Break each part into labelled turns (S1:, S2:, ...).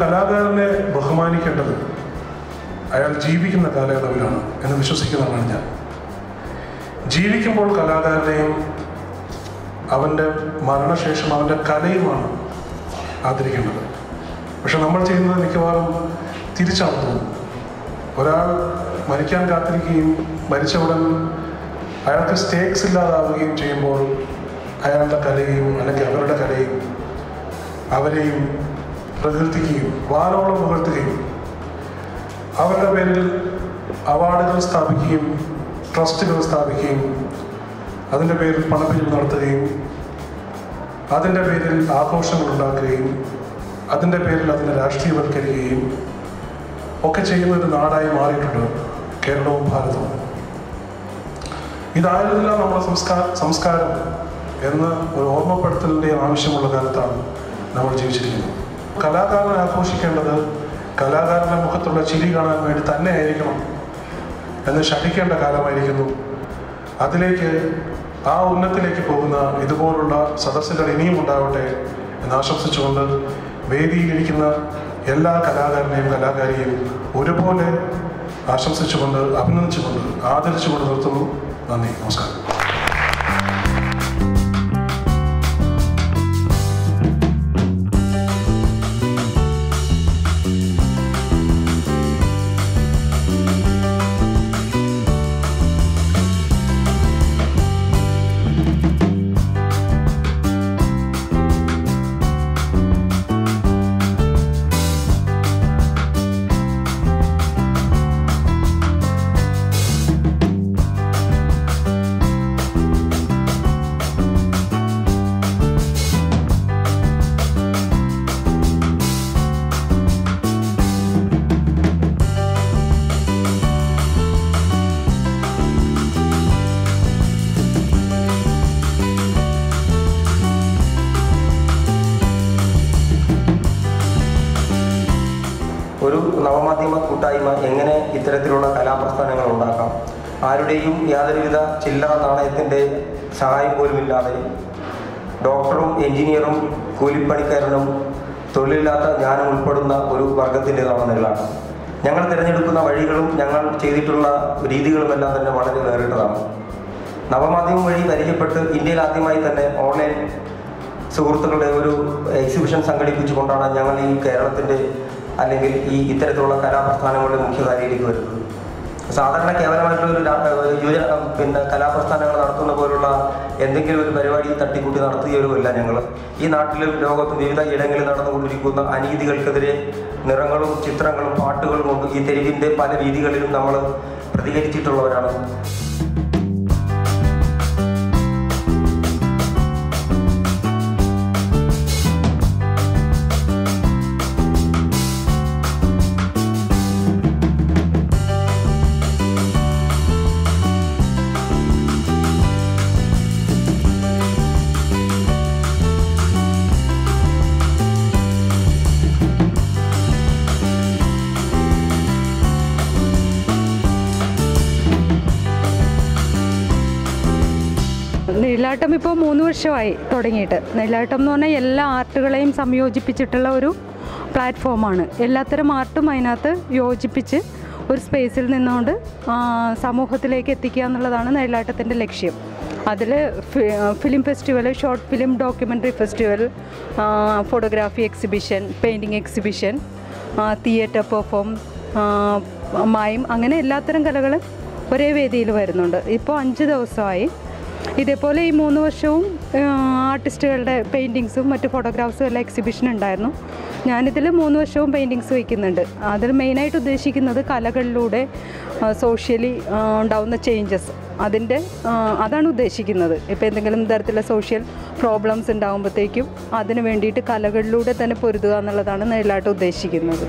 S1: കലാകാരനെ ബഹുമാനിക്കേണ്ടത് അയാൾ ജീവിക്കുന്ന കാലയളവിലാണ് എന്ന് വിശ്വസിക്കുന്നതാണ് ഞാൻ ജീവിക്കുമ്പോൾ കലാകാരനെയും അവൻ്റെ മരണശേഷം അവൻ്റെ കലയുമാണ് ആദരിക്കേണ്ടത് പക്ഷെ നമ്മൾ ചെയ്യുന്നത് മിക്കവാറും തിരിച്ചാണ് തോന്നുന്നു ഒരാൾ മരിക്കാൻ കാത്തിരിക്കുകയും മരിച്ച ഉടൻ അയാൾക്ക് സ്റ്റേക്സ് ഇല്ലാതാവുകയും ചെയ്യുമ്പോൾ അയാളുടെ കലയും അല്ലെങ്കിൽ അവരുടെ കലയും അവരെയും പ്രകീർത്തിക്കുകയും വാനോളം പുകഴ്ത്തുകയും അവരുടെ പേരിൽ അവാർഡുകൾ സ്ഥാപിക്കുകയും ട്രസ്റ്റുകൾ സ്ഥാപിക്കുകയും അതിൻ്റെ പേരിൽ പണപ്പിരിവ് നടത്തുകയും അതിൻ്റെ പേരിൽ ആഘോഷങ്ങൾ ഉണ്ടാക്കുകയും അതിൻ്റെ പേരിൽ അതിനെ രാഷ്ട്രീയവൽക്കരിക്കുകയും ഒക്കെ ചെയ്യുന്ന ഒരു നാടായി മാറിയിട്ടുണ്ട് കേരളവും ഭാരതവും ഇതായിരുന്നില്ല നമ്മുടെ സംസ്കാര സംസ്കാരം എന്ന് ഒരു ഓർമ്മപ്പെടുത്തലിൻ്റെ ആവശ്യമുള്ള കാലത്താണ് നമ്മൾ ജീവിച്ചിരിക്കുന്നത് കലാകാരനെ ആഘോഷിക്കേണ്ടത് കലാകാരൻ്റെ മുഖത്തുള്ള ചിരി കാണാൻ വേണ്ടി തന്നെ ആയിരിക്കണം എന്ന് ശഠിക്കേണ്ട കാലമായിരിക്കുന്നു അതിലേക്ക് ആ ഉന്നത്തിലേക്ക് പോകുന്ന ഇതുപോലുള്ള സദസ്സുകൾ ഇനിയും ഉണ്ടാവട്ടെ എന്ന് ആശംസിച്ചുകൊണ്ട് വേദിയിലിരിക്കുന്ന എല്ലാ കലാകാരനെയും കലാകാരിയെയും ഒരുപോലെ ആശംസിച്ചുകൊണ്ട് അഭിനന്ദിച്ചുകൊണ്ട് ആദരിച്ചുകൊണ്ട് നിർത്തുന്നു നന്ദി നമസ്കാരം
S2: ഒരു നവമാധ്യമ കൂട്ടായ്മ എങ്ങനെ ഇത്തരത്തിലുള്ള കലാപ്രസ്ഥാനങ്ങൾ ഉണ്ടാക്കാം ആരുടെയും യാതൊരുവിധ ചില്ലറ നാണയത്തിൻ്റെ സഹായം പോലുമില്ലാതെ ഡോക്ടറും എഞ്ചിനീയറും കൂലിപ്പണിക്കാരനും തൊഴിലില്ലാത്ത ഞാനും ഉൾപ്പെടുന്ന ഒരു വർഗത്തിൻ്റെതാണ് നിങ്ങളാണ് ഞങ്ങൾ തിരഞ്ഞെടുക്കുന്ന വഴികളും ഞങ്ങൾ ചെയ്തിട്ടുള്ള രീതികളുമെല്ലാം തന്നെ വളരെ വേറിട്ടതാണ് നവമാധ്യമം വഴി പരിചയപ്പെട്ട് ഇന്ത്യയിൽ ആദ്യമായി തന്നെ ഓൺലൈൻ സുഹൃത്തുക്കളുടെ ഒരു എക്സിബിഷൻ സംഘടിപ്പിച്ചുകൊണ്ടാണ് ഞങ്ങൾ ഈ കേരളത്തിൻ്റെ അല്ലെങ്കിൽ ഈ ഇത്തരത്തിലുള്ള കലാപ്രസ്ഥാനങ്ങളുടെ മുഖ്യധാരയിലേക്ക് വരുന്നത് സാധാരണ കേവലമായിട്ടുള്ള ഒരു രാ- ഏഹ് യുവജന പിന്നെ കലാപ്രസ്ഥാനങ്ങൾ നടത്തുന്ന പോലുള്ള എന്തെങ്കിലും ഒരു പരിപാടി തട്ടിക്കൂട്ടി നടത്തുകയുമല്ല ഞങ്ങൾ ഈ നാട്ടിലും ലോകത്തും വിവിധ ഇടങ്ങളിൽ നടന്നുകൊണ്ടിരിക്കുന്ന അനീതികൾക്കെതിരെ നിറങ്ങളും ചിത്രങ്ങളും പാട്ടുകളും കൊണ്ട് ഈ തെരുവിൻ്റെ പല രീതികളിലും നമ്മൾ പ്രതികരിച്ചിട്ടുള്ളവരാണ്
S3: നെല്ലാട്ടം ഇപ്പോൾ മൂന്ന് വർഷമായി തുടങ്ങിയിട്ട് നെല്ലാട്ടം എന്ന് പറഞ്ഞാൽ എല്ലാ ആർട്ടുകളെയും സംയോജിപ്പിച്ചിട്ടുള്ള ഒരു പ്ലാറ്റ്ഫോമാണ് എല്ലാത്തരം ആർട്ടും അതിനകത്ത് യോജിപ്പിച്ച് ഒരു സ്പേസിൽ നിന്നുകൊണ്ട് ആ, സമൂഹത്തിലേക്ക് എത്തിക്കുക എന്നുള്ളതാണ് നെല്ലാട്ടത്തിൻ്റെ ലക്ഷ്യം അതിൽ film festival short film documentary festival photography exhibition painting exhibition theatre perform mime അങ്ങനെ എല്ലാത്തരം കലകളും ഒരേ വേദിയിൽ വരുന്നുണ്ട് ഇപ്പോൾ അഞ്ച് ദിവസമായി ഇതേപോലെ ഈ മൂന്ന് വർഷവും ആർട്ടിസ്റ്റുകളുടെ പെയിൻറ്റിങ്സും മറ്റ് ഫോട്ടോഗ്രാഫ്സും എല്ലാം എക്സിബിഷൻ ഉണ്ടായിരുന്നു ഞാനിതിൽ മൂന്ന് വർഷവും പെയിൻറ്റിങ്സ് വയ്ക്കുന്നുണ്ട് അതിൽ മെയിനായിട്ട് ഉദ്ദേശിക്കുന്നത് കലകളിലൂടെ സോഷ്യലി ഉണ്ടാവുന്ന ചേഞ്ചസ് അതിൻ്റെ ആ, അതാണ് ഉദ്ദേശിക്കുന്നത് ഇപ്പോൾ എന്തെങ്കിലും തരത്തിലുള്ള സോഷ്യൽ പ്രോബ്ലംസ് ഉണ്ടാകുമ്പോഴത്തേക്കും അതിന് വേണ്ടിയിട്ട് കലകളിലൂടെ തന്നെ പൊരുതുക എന്നുള്ളതാണ് നെല്ലായിട്ട് ഉദ്ദേശിക്കുന്നത്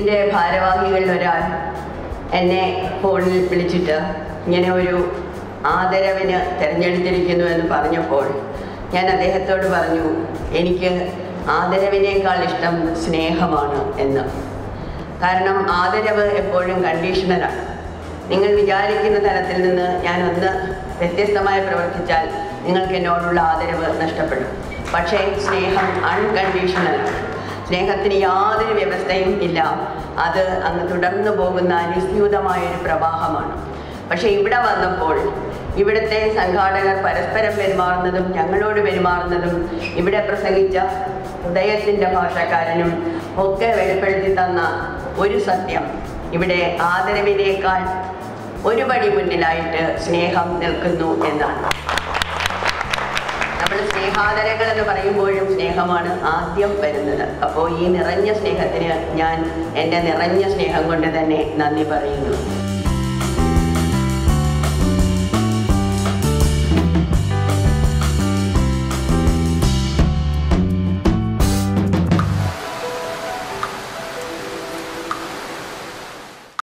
S4: ഇതിൻ്റെ ഭാരവാഹികളിൽ ഒരാൾ എന്നെ ഫോണിൽ വിളിച്ചിട്ട് ഇങ്ങനെ ഒരു ആദരവിന് തിരഞ്ഞെടുത്തിരിക്കുന്നു എന്ന് പറഞ്ഞപ്പോൾ ഞാൻ അദ്ദേഹത്തോട് പറഞ്ഞു എനിക്ക് ആദരവിനേക്കാൾ ഇഷ്ടം സ്നേഹമാണ് എന്ന് കാരണം ആദരവ് എപ്പോഴും കണ്ടീഷണലാണ് നിങ്ങൾ വിചാരിക്കുന്ന തലത്തിൽ നിന്ന് ഞാൻ ഒന്ന് വ്യത്യസ്തമായി പ്രവർത്തിച്ചാൽ നിങ്ങൾക്ക് എന്നോടുള്ള ആദരവ് നഷ്ടപ്പെടും പക്ഷേ സ്നേഹം അൺകണ്ടീഷണലാണ് സ്നേഹത്തിന് യാതൊരു വ്യവസ്ഥയും ഇല്ല അത് അങ്ങ് തുടർന്നു പോകുന്ന അനുസ്യൂതമായ ഒരു പ്രവാഹമാണ് പക്ഷേ ഇവിടെ വന്നപ്പോൾ ഇവിടുത്തെ സംഘാടകർ പരസ്പരം പെരുമാറുന്നതും ഞങ്ങളോട് പെരുമാറുന്നതും ഇവിടെ പ്രസംഗിച്ച ഹൃദയത്തിൻ്റെ ഭാഷക്കാരനും ഒക്കെ വെളിപ്പെടുത്തി തന്ന ഒരു സത്യം ഇവിടെ ആദരവിനേക്കാൾ ഒരു പടി മുന്നിലായിട്ട് സ്നേഹം നിൽക്കുന്നു എന്നാണ് നമ്മൾ സ്നേഹാദരങ്ങൾ എന്ന് പറയുമ്പോഴും സ്നേഹമാണ് ആദ്യം വരുന്നത് അപ്പോൾ ഈ നിറഞ്ഞ സ്നേഹത്തിന് ഞാൻ എൻ്റെ നിറഞ്ഞ സ്നേഹം കൊണ്ട് തന്നെ നന്ദി പറയുന്നു